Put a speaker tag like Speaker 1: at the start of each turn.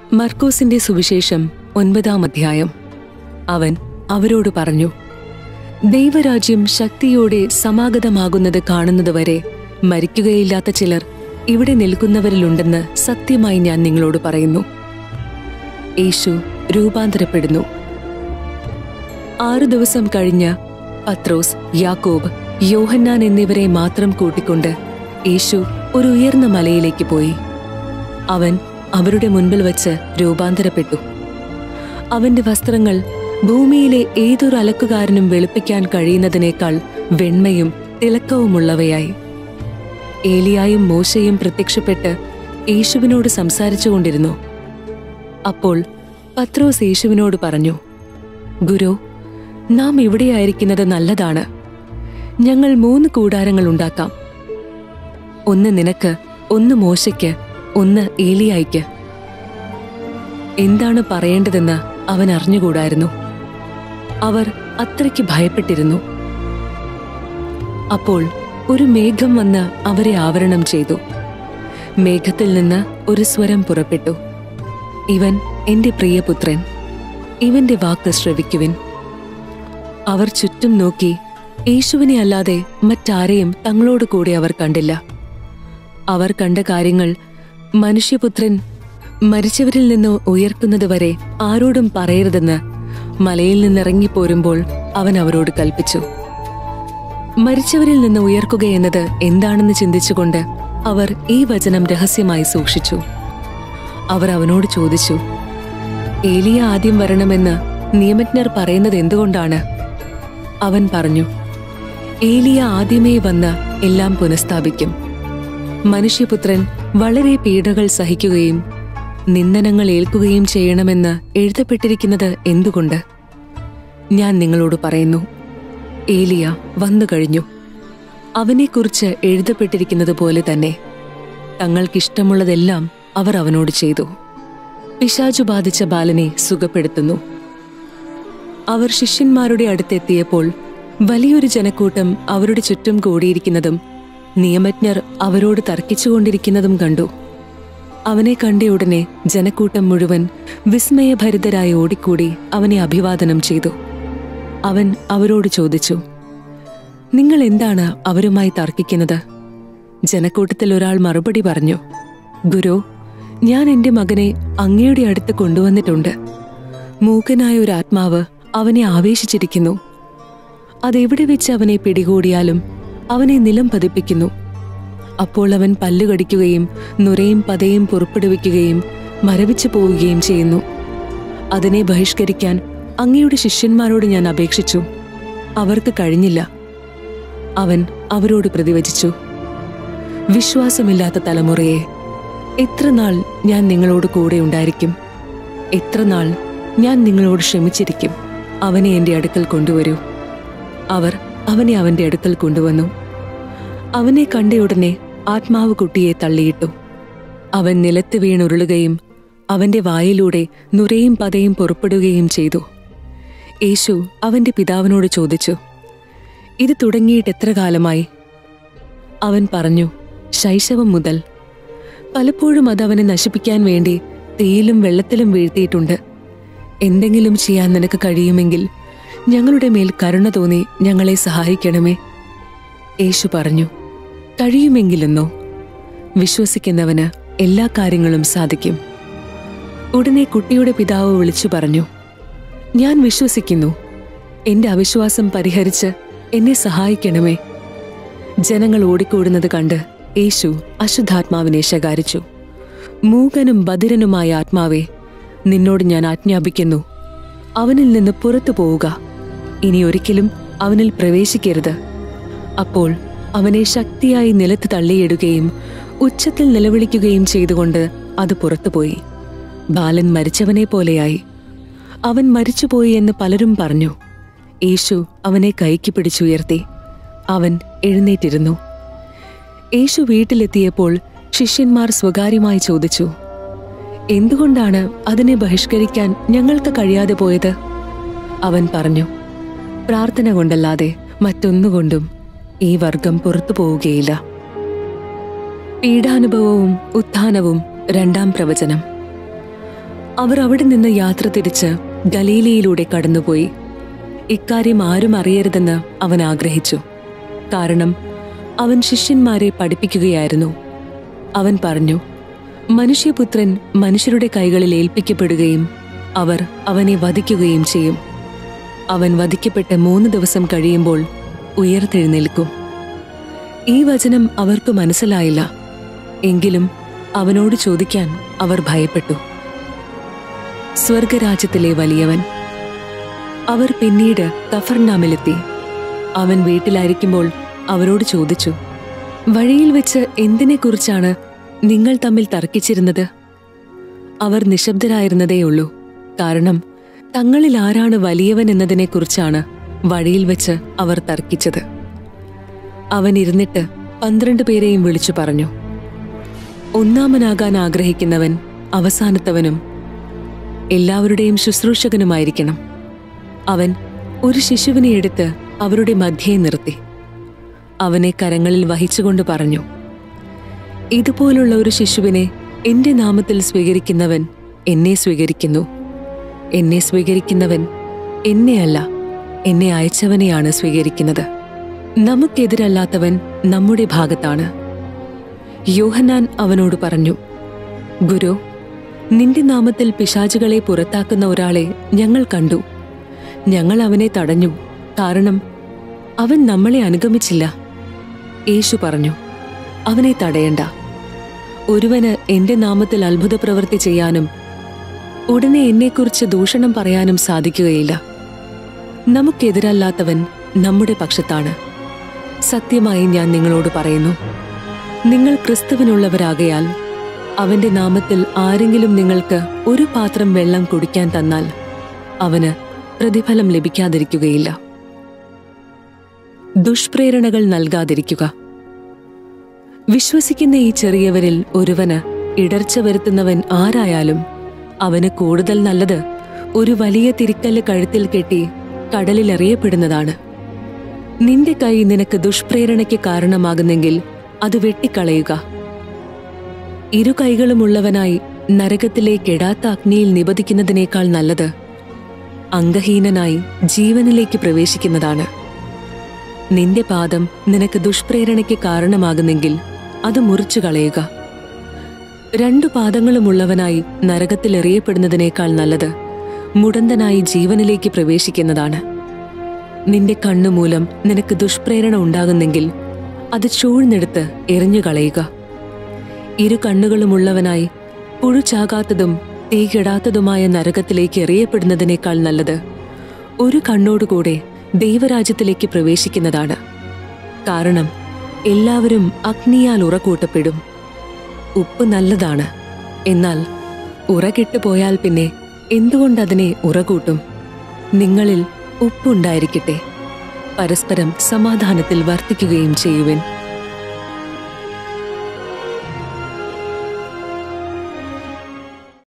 Speaker 1: മർക്കോസിന്റെ സുവിശേഷം ഒൻപതാം അധ്യായം അവൻ അവരോട് പറഞ്ഞു ദൈവരാജ്യം ശക്തിയോടെ സമാഗതമാകുന്നത് കാണുന്നതുവരെ മരിക്കുകയില്ലാത്ത ചിലർ ഇവിടെ നിൽക്കുന്നവരിലുണ്ടെന്ന് സത്യമായി ഞാൻ നിങ്ങളോട് പറയുന്നു യേശു രൂപാന്തരപ്പെടുന്നു ആറു ദിവസം കഴിഞ്ഞ് പത്രോസ് യാക്കോബ് യോഹന്നാൻ എന്നിവരെ മാത്രം കൂട്ടിക്കൊണ്ട് യേശു ഒരു ഉയർന്ന മലയിലേക്ക് പോയി അവൻ അവരുടെ മുൻപിൽ വച്ച് രൂപാന്തരപ്പെട്ടു അവന്റെ വസ്ത്രങ്ങൾ ഭൂമിയിലെ ഏതൊരു അലക്കുകാരനും വെളുപ്പിക്കാൻ കഴിയുന്നതിനേക്കാൾ വെണ്മയും തിളക്കവുമുള്ളവയായി ഏലിയായും മോശയും പ്രത്യക്ഷപ്പെട്ട് യേശുവിനോട് സംസാരിച്ചുകൊണ്ടിരുന്നു അപ്പോൾ പത്രോസ് യേശുവിനോട് പറഞ്ഞു ഗുരു നാം ഇവിടെയായിരിക്കുന്നത് നല്ലതാണ് ഞങ്ങൾ മൂന്ന് കൂടാരങ്ങൾ ഉണ്ടാക്കാം ഒന്ന് നിനക്ക് ഒന്ന് മോശയ്ക്ക് ഒന്ന് ഏലിയായിക്ക് എന്താണ് പറയേണ്ടതെന്ന് അവൻ അറിഞ്ഞുകൂടായിരുന്നു അവർ അത്രയ്ക്ക് ഭയപ്പെട്ടിരുന്നു അപ്പോൾ ഒരു മേഘം വന്ന് അവരെ ആവരണം ചെയ്തു മേഘത്തിൽ നിന്ന് ഒരു സ്വരം പുറപ്പെട്ടു ഇവൻ എന്റെ പ്രിയപുത്രൻ ഇവന്റെ വാക്ക് ശ്രവിക്കുവിൻ അവർ ചുറ്റും നോക്കി യേശുവിനെ അല്ലാതെ മറ്റാരെയും തങ്ങളോട് കൂടെ അവർ കണ്ടില്ല അവർ കണ്ട കാര്യങ്ങൾ മനുഷ്യപുത്രൻ മരിച്ചവരിൽ നിന്ന് ഉയർക്കുന്നതുവരെ ആരോടും പറയരുതെന്ന് മലയിൽ നിന്നിറങ്ങിപ്പോരുമ്പോൾ അവൻ അവരോട് കൽപ്പിച്ചു മരിച്ചവരിൽ നിന്ന് ഉയർക്കുകയെന്നത് എന്താണെന്ന് ചിന്തിച്ചുകൊണ്ട് അവർ ഈ വചനം രഹസ്യമായി സൂക്ഷിച്ചു അവർ അവനോട് ചോദിച്ചു ഏലിയ ആദ്യം വരണമെന്ന് നിയമജ്ഞർ പറയുന്നത് എന്തുകൊണ്ടാണ് അവൻ പറഞ്ഞു ഏലിയ ആദ്യമേ വന്ന് എല്ലാം പുനഃസ്ഥാപിക്കും മനുഷ്യപുത്രൻ വളരെ പീഡകൾ സഹിക്കുകയും നിന്ദനങ്ങൾ ഏൽക്കുകയും ചെയ്യണമെന്ന് എഴുതപ്പെട്ടിരിക്കുന്നത് എന്തുകൊണ്ട് ഞാൻ നിങ്ങളോട് പറയുന്നു ഏലിയ വന്നു കഴിഞ്ഞു അവനെക്കുറിച്ച് എഴുതപ്പെട്ടിരിക്കുന്നത് പോലെ തന്നെ തങ്ങൾക്കിഷ്ടമുള്ളതെല്ലാം അവർ അവനോട് ചെയ്തു പിശാചു ബാധിച്ച ബാലനെ സുഖപ്പെടുത്തുന്നു അവർ ശിഷ്യന്മാരുടെ അടുത്തെത്തിയപ്പോൾ വലിയൊരു ജനക്കൂട്ടം അവരുടെ ചുറ്റും കൂടിയിരിക്കുന്നതും നിയമജ്ഞർ അവരോട് തർക്കിച്ചുകൊണ്ടിരിക്കുന്നതും കണ്ടു അവനെ കണ്ടയുടനെ ജനക്കൂട്ടം മുഴുവൻ വിസ്മയഭരിതരായി ഓടിക്കൂടി അവനെ അഭിവാദനം ചെയ്തു അവൻ അവരോട് ചോദിച്ചു നിങ്ങൾ എന്താണ് അവരുമായി തർക്കിക്കുന്നത് ജനക്കൂട്ടത്തിൽ ഒരാൾ മറുപടി പറഞ്ഞു ഗുരു ഞാൻ എന്റെ മകനെ അങ്ങയുടെ അടുത്ത് കൊണ്ടുവന്നിട്ടുണ്ട് മൂക്കനായ ഒരു ആത്മാവ് അവനെ ആവേശിച്ചിരിക്കുന്നു അതെവിടെ വെച്ച് അവനെ പിടികൂടിയാലും അവനെ നിലം പതിപ്പിക്കുന്നു അപ്പോൾ അവൻ പല്ലുകടിക്കുകയും നുരയും പതയും പുറപ്പെടുവിക്കുകയും മരവിച്ചു പോവുകയും ചെയ്യുന്നു അതിനെ ബഹിഷ്കരിക്കാൻ അങ്ങയുടെ ശിഷ്യന്മാരോട് ഞാൻ അപേക്ഷിച്ചു അവർക്ക് കഴിഞ്ഞില്ല അവൻ അവരോട് പ്രതിവചിച്ചു വിശ്വാസമില്ലാത്ത തലമുറയെ എത്ര നാൾ ഞാൻ നിങ്ങളോട് കൂടെ ഉണ്ടായിരിക്കും എത്ര നാൾ ഞാൻ നിങ്ങളോട് ക്ഷമിച്ചിരിക്കും അവനെ എന്റെ അടുക്കൽ കൊണ്ടുവരൂ അവർ അവനെ അവന്റെ അടുക്കൽ കൊണ്ടുവന്നു അവനെ കണ്ടയുടനെ ആത്മാവ് കുട്ടിയെ തള്ളിയിട്ടു അവൻ നിലത്ത് വീണുരുളുകയും അവന്റെ വായിലൂടെ നുരയും പതയും പുറപ്പെടുകയും ചെയ്തു യേശു അവന്റെ പിതാവിനോട് ചോദിച്ചു ഇത് തുടങ്ങിയിട്ട് എത്ര കാലമായി അവൻ പറഞ്ഞു ശൈശവം മുതൽ പലപ്പോഴും അത് അവനെ നശിപ്പിക്കാൻ വേണ്ടി തീയിലും വെള്ളത്തിലും വീഴ്ത്തിയിട്ടുണ്ട് എന്തെങ്കിലും ചെയ്യാൻ നിനക്ക് കഴിയുമെങ്കിൽ ഞങ്ങളുടെ മേൽ കരുണ തോന്നി ഞങ്ങളെ സഹായിക്കണമേ യേശു പറഞ്ഞു കഴിയുമെങ്കിലെന്നോ വിശ്വസിക്കുന്നവന് എല്ലാ കാര്യങ്ങളും സാധിക്കും ഉടനെ കുട്ടിയുടെ പിതാവ് വിളിച്ചു പറഞ്ഞു ഞാൻ വിശ്വസിക്കുന്നു എന്റെ അവിശ്വാസം പരിഹരിച്ച് എന്നെ സഹായിക്കണമേ ജനങ്ങൾ ഓടിക്കൂടുന്നത് കണ്ട് യേശു അശുദ്ധാത്മാവിനെ ശകാരിച്ചു മൂകനും ബധിരനുമായ ആത്മാവെ നിന്നോട് ഞാൻ ആജ്ഞാപിക്കുന്നു അവനിൽ നിന്ന് പുറത്തു പോവുക ഇനി ഒരിക്കലും അവനിൽ പ്രവേശിക്കരുത് അപ്പോൾ അവനെ ശക്തിയായി നിലത്ത് തള്ളിയിടുകയും ഉച്ചത്തിൽ നിലവിളിക്കുകയും ചെയ്തുകൊണ്ട് അത് പുറത്തുപോയി ബാലൻ മരിച്ചവനെ പോലെയായി അവൻ മരിച്ചുപോയി എന്ന് പലരും പറഞ്ഞു യേശു അവനെ കൈക്ക് പിടിച്ചുയർത്തി അവൻ എഴുന്നേറ്റിരുന്നു യേശു വീട്ടിലെത്തിയപ്പോൾ ശിഷ്യന്മാർ സ്വകാര്യമായി ചോദിച്ചു എന്തുകൊണ്ടാണ് അതിനെ ബഹിഷ്കരിക്കാൻ ഞങ്ങൾക്ക് കഴിയാതെ പോയത് അവൻ പറഞ്ഞു പ്രാർത്ഥന കൊണ്ടല്ലാതെ മറ്റൊന്നുകൊണ്ടും ഈ വർഗം പുറത്തു പോവുകയില്ല പീഡാനുഭവവും ഉത്ഥാനവും രണ്ടാം പ്രവചനം അവർ അവിടെ നിന്ന് യാത്ര തിരിച്ച് ഗലീലയിലൂടെ കടന്നുപോയി ഇക്കാര്യം ആരും അറിയരുതെന്ന് അവൻ ആഗ്രഹിച്ചു കാരണം അവൻ ശിഷ്യന്മാരെ പഠിപ്പിക്കുകയായിരുന്നു അവൻ പറഞ്ഞു മനുഷ്യപുത്രൻ മനുഷ്യരുടെ കൈകളിൽ ഏൽപ്പിക്കപ്പെടുകയും അവർ അവനെ വധിക്കുകയും ചെയ്യും അവൻ വധിക്കപ്പെട്ട് മൂന്ന് ദിവസം കഴിയുമ്പോൾ ഉയർത്തെഴുന്നേൽക്കും ഈ വചനം അവർക്ക് മനസ്സിലായില്ല എങ്കിലും അവനോട് ചോദിക്കാൻ അവർ ഭയപ്പെട്ടു സ്വർഗരാജ്യത്തിലെ വലിയവൻ അവർ പിന്നീട് കഫർനാമിലെത്തി അവൻ വീട്ടിലായിരിക്കുമ്പോൾ അവരോട് ചോദിച്ചു വഴിയിൽ വെച്ച് എന്തിനെക്കുറിച്ചാണ് നിങ്ങൾ തമ്മിൽ തർക്കിച്ചിരുന്നത് അവർ നിശബ്ദരായിരുന്നതേയുള്ളൂ കാരണം തങ്ങളിൽ ആരാണ് വലിയവൻ എന്നതിനെക്കുറിച്ചാണ് വഴിയിൽ വെച്ച് അവർ തർക്കിച്ചത് അവൻ ഇരുന്നിട്ട് പന്ത്രണ്ട് പേരെയും വിളിച്ചു പറഞ്ഞു ഒന്നാമനാകാൻ ആഗ്രഹിക്കുന്നവൻ അവസാനത്തവനും എല്ലാവരുടെയും ശുശ്രൂഷകനുമായിരിക്കണം അവൻ ഒരു ശിശുവിനെ എടുത്ത് അവരുടെ മധ്യേ നിർത്തി അവനെ കരങ്ങളിൽ വഹിച്ചുകൊണ്ട് പറഞ്ഞു ഇതുപോലുള്ള ഒരു ശിശുവിനെ എന്റെ നാമത്തിൽ സ്വീകരിക്കുന്നവൻ എന്നെ സ്വീകരിക്കുന്നു എന്നെ സ്വീകരിക്കുന്നവൻ എന്നെയല്ല എന്നെ അയച്ചവനെയാണ് സ്വീകരിക്കുന്നത് നമുക്കെതിരല്ലാത്തവൻ നമ്മുടെ ഭാഗത്താണ് യോഹന്നാൻ അവനോട് പറഞ്ഞു ഗുരു നിന്റെ നാമത്തിൽ പിശാചുകളെ പുറത്താക്കുന്ന ഒരാളെ ഞങ്ങൾ കണ്ടു ഞങ്ങൾ അവനെ തടഞ്ഞു കാരണം അവൻ നമ്മളെ അനുഗമിച്ചില്ല യേശു പറഞ്ഞു അവനെ തടയണ്ട ഒരുവന് എന്റെ നാമത്തിൽ അത്ഭുത പ്രവൃത്തി ചെയ്യാനും ഉടനെ എന്നെക്കുറിച്ച് ദൂഷണം പറയാനും സാധിക്കുകയില്ല നമുക്കെതിരല്ലാത്തവൻ നമ്മുടെ പക്ഷത്താണ് സത്യമായി ഞാൻ നിങ്ങളോട് പറയുന്നു നിങ്ങൾ ക്രിസ്തുവിനുള്ളവരാകയാൽ അവന്റെ നാമത്തിൽ ആരെങ്കിലും നിങ്ങൾക്ക് ഒരു പാത്രം വെള്ളം കുടിക്കാൻ തന്നാൽ അവന് പ്രതിഫലം ലഭിക്കാതിരിക്കുകയില്ല ദുഷ്പ്രേരണകൾ നൽകാതിരിക്കുക വിശ്വസിക്കുന്ന ഈ ചെറിയവരിൽ ഒരുവന് ഇടർച്ച വരുത്തുന്നവൻ ആരായാലും അവന് കൂടുതൽ നല്ലത് ഒരു വലിയ തിരിക്കല്ല് കഴുത്തിൽ കെട്ടി കടലിൽ എറിയപ്പെടുന്നതാണ് നിന്റെ കൈ നിനക്ക് ദുഷ്പ്രേരണയ്ക്ക് കാരണമാകുന്നെങ്കിൽ അത് വെട്ടിക്കളയുക ഇരു കൈകളുമുള്ളവനായി നരകത്തിലെ കെടാത്ത അഗ്നിയിൽ നിബദിക്കുന്നതിനേക്കാൾ നല്ലത് അംഗഹീനനായി ജീവനിലേക്ക് പ്രവേശിക്കുന്നതാണ് നിന്റെ പാദം നിനക്ക് ദുഷ്പ്രേരണയ്ക്ക് കാരണമാകുന്നെങ്കിൽ അത് മുറിച്ചു കളയുക രണ്ടു പാദങ്ങളുമുള്ളവനായി നരകത്തിൽ എറിയപ്പെടുന്നതിനേക്കാൾ നല്ലത് മുടന്തനായി ജീവനിലേക്ക് പ്രവേശിക്കുന്നതാണ് നിന്റെ കണ്ണുമൂലം നിനക്ക് ദുഷ്പ്രേരണ ഉണ്ടാകുന്നെങ്കിൽ അത് ചൂഴ്ന്നെടുത്ത് എറിഞ്ഞു കളയുക ഇരു കണ്ണുകളുമുള്ളവനായി പുഴുചാകാത്തതും തീ കെടാത്തതുമായ നരകത്തിലേക്ക് എറിയപ്പെടുന്നതിനേക്കാൾ നല്ലത് ഒരു കണ്ണോടുകൂടെ ദൈവരാജ്യത്തിലേക്ക് പ്രവേശിക്കുന്നതാണ് കാരണം എല്ലാവരും അഗ്നിയാൽ ഉറക്കൂട്ടപ്പെടും ഉപ്പ് നല്ലതാണ് എന്നാൽ ഉറകെട്ടു പോയാൽ പിന്നെ എന്തുകൊണ്ടതിനെ ഉറകൂട്ടും നിങ്ങളിൽ ഉപ്പുണ്ടായിരിക്കട്ടെ പരസ്പരം സമാധാനത്തിൽ വർത്തിക്കുകയും ചെയ്യുവിൻ